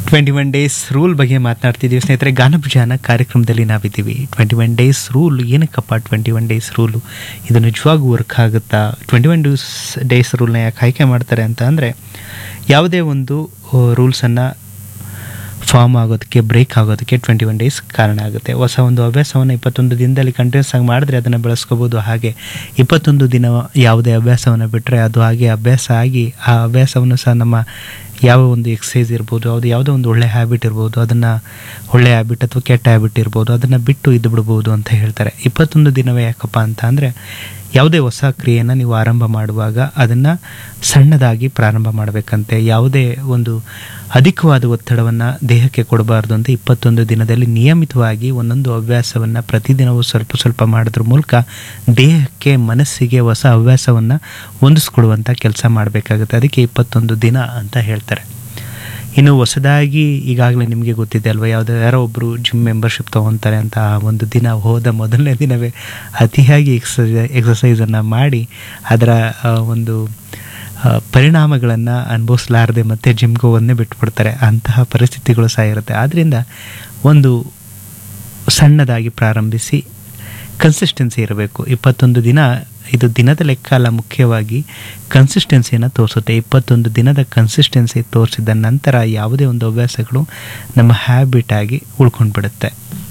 twenty one days rule ಬಗ್ಗೆ ಮಾತನಾಡ್ತಿದ್ದೀವಿ ಸ್ನೇಹಿತರೆ ಗಾನಭುಜಾನ ಕಾರ್ಯಕ್ರಮದಲ್ಲಿ ನಾವಿದ್ದೀವಿ ಟ್ವೆಂಟಿ ಒನ್ ಡೇಸ್ ರೂಲ್ ಏನಕ್ಕಪ್ಪ ಟ್ವೆಂಟಿ ಒನ್ ಡೇಸ್ ರೂಲು ಇದು ನಿಜವಾಗೂ ವರ್ಕ್ ಆಗುತ್ತಾ ಟ್ವೆಂಟಿ ಒನ್ ಡೇಸ್ ಡೇಸ್ ರೂಲ್ನ ಯಾಕೆ ಆಯ್ಕೆ ಮಾಡ್ತಾರೆ ಅಂತ ಅಂದರೆ ಯಾವುದೇ ಒಂದು ರೂಲ್ಸನ್ನು ಫಾರ್ಮ್ ಆಗೋದಕ್ಕೆ ಬ್ರೇಕ್ ಆಗೋದಕ್ಕೆ ಟ್ವೆಂಟಿ ಒನ್ ಡೇಸ್ ಕಾರಣ ಆಗುತ್ತೆ ಹೊಸ ಒಂದು ಹವ್ಯಾಸವನ್ನು ಇಪ್ಪತ್ತೊಂದು ದಿನದಲ್ಲಿ ಕಂಟಿನ್ಯೂಸ್ ಆಗಿ ಮಾಡಿದ್ರೆ ಅದನ್ನು ಬೆಳೆಸ್ಕೋಬೋದು ಹಾಗೆ ಇಪ್ಪತ್ತೊಂದು ದಿನ ಯಾವುದೇ ಅಭ್ಯಾಸವನ್ನು ಬಿಟ್ಟರೆ ಅದು ಹಾಗೆ ಅಭ್ಯಾಸ ಆಗಿ ಆ ಅಭ್ಯಾಸವನ್ನು ಸಹ ನಮ್ಮ ಯಾವ ಒಂದು ಎಕ್ಸಸೈಸ್ ಇರ್ಬೋದು ಅದು ಯಾವುದೋ ಒಂದು ಒಳ್ಳೆ ಹ್ಯಾಬಿಟ್ ಇರ್ಬೋದು ಅದನ್ನು ಒಳ್ಳೆ ಹ್ಯಾಬಿಟ್ ಅಥವಾ ಕೆಟ್ಟ ಹ್ಯಾಬಿಟ್ ಇರ್ಬೋದು ಅದನ್ನು ಬಿಟ್ಟು ಇದ್ದು ಬಿಡ್ಬೋದು ಅಂತ ಹೇಳ್ತಾರೆ ಇಪ್ಪತ್ತೊಂದು ದಿನವೇ ಯಾಕಪ್ಪ ಅಂತ ಅಂದರೆ ಯಾವುದೇ ಹೊಸ ಕ್ರಿಯೆಯನ್ನು ನೀವು ಆರಂಭ ಮಾಡುವಾಗ ಅದನ್ನು ಸಣ್ಣದಾಗಿ ಪ್ರಾರಂಭ ಮಾಡಬೇಕಂತೆ ಯಾವುದೇ ಒಂದು ಅಧಿಕವಾದ ಒತ್ತಡವನ್ನು ದೇಹಕ್ಕೆ ಕೊಡಬಾರ್ದು ಅಂತ ಇಪ್ಪತ್ತೊಂದು ದಿನದಲ್ಲಿ ನಿಯಮಿತವಾಗಿ ಒಂದೊಂದು ಹವ್ಯಾಸವನ್ನು ಪ್ರತಿದಿನವೂ ಸ್ವಲ್ಪ ಸ್ವಲ್ಪ ಮಾಡೋದ್ರ ಮೂಲಕ ದೇಹಕ್ಕೆ ಮನಸ್ಸಿಗೆ ಹೊಸ ಹವ್ಯಾಸವನ್ನು ಹೊಂದಿಸ್ಕೊಡುವಂಥ ಕೆಲಸ ಮಾಡಬೇಕಾಗುತ್ತೆ ಅದಕ್ಕೆ ಇಪ್ಪತ್ತೊಂದು ದಿನ ಅಂತ ಹೇಳ್ತಾರೆ ಇನ್ನು ಹೊಸದಾಗಿ ಈಗಾಗಲೇ ನಿಮಗೆ ಗೊತ್ತಿದೆ ಅಲ್ವಾ ಯಾವುದೋ ಯಾರೋ ಒಬ್ಬರು ಜಿಮ್ ಮೆಂಬರ್ಶಿಪ್ ತೊಗೊತಾರೆ ಅಂತ ಆ ಒಂದು ದಿನ ಹೋದ ಮೊದಲನೇ ದಿನವೇ ಅತಿಯಾಗಿ ಎಕ್ಸಸೈಸ್ ಎಕ್ಸಸೈಸನ್ನು ಮಾಡಿ ಅದರ ಆ, ಒಂದು ಪರಿಣಾಮಗಳನ್ನು ಅನುಭವಿಸಲಾರದೆ ಮತ್ತೆ ಜಿಮ್ಗೆ ಹೋಗೋದನ್ನೇ ಬಿಟ್ಬಿಡ್ತಾರೆ ಅಂತಹ ಪರಿಸ್ಥಿತಿಗಳು ಸಹ ಇರುತ್ತೆ ಆದ್ದರಿಂದ ಒಂದು ಸಣ್ಣದಾಗಿ ಪ್ರಾರಂಭಿಸಿ ಕನ್ಸಿಸ್ಟೆನ್ಸಿ ಇರಬೇಕು ಇಪ್ಪತ್ತೊಂದು ದಿನ ಇದು ದಿನದ ಲೆಕ್ಕ ಅಲ್ಲ ಮುಖ್ಯವಾಗಿ ಕನ್ಸಿಸ್ಟೆನ್ಸಿಯನ್ನು ತೋರಿಸುತ್ತೆ ಇಪ್ಪತ್ತೊಂದು ದಿನದ ಕನ್ಸಿಸ್ಟೆನ್ಸಿ ತೋರಿಸಿದ ನಂತರ ಯಾವುದೇ ಒಂದು ಹವ್ಯಾಸಗಳು ನಮ್ಮ ಹ್ಯಾಬಿಟ್ ಆಗಿ ಉಳ್ಕೊಂಡು ಬಿಡುತ್ತೆ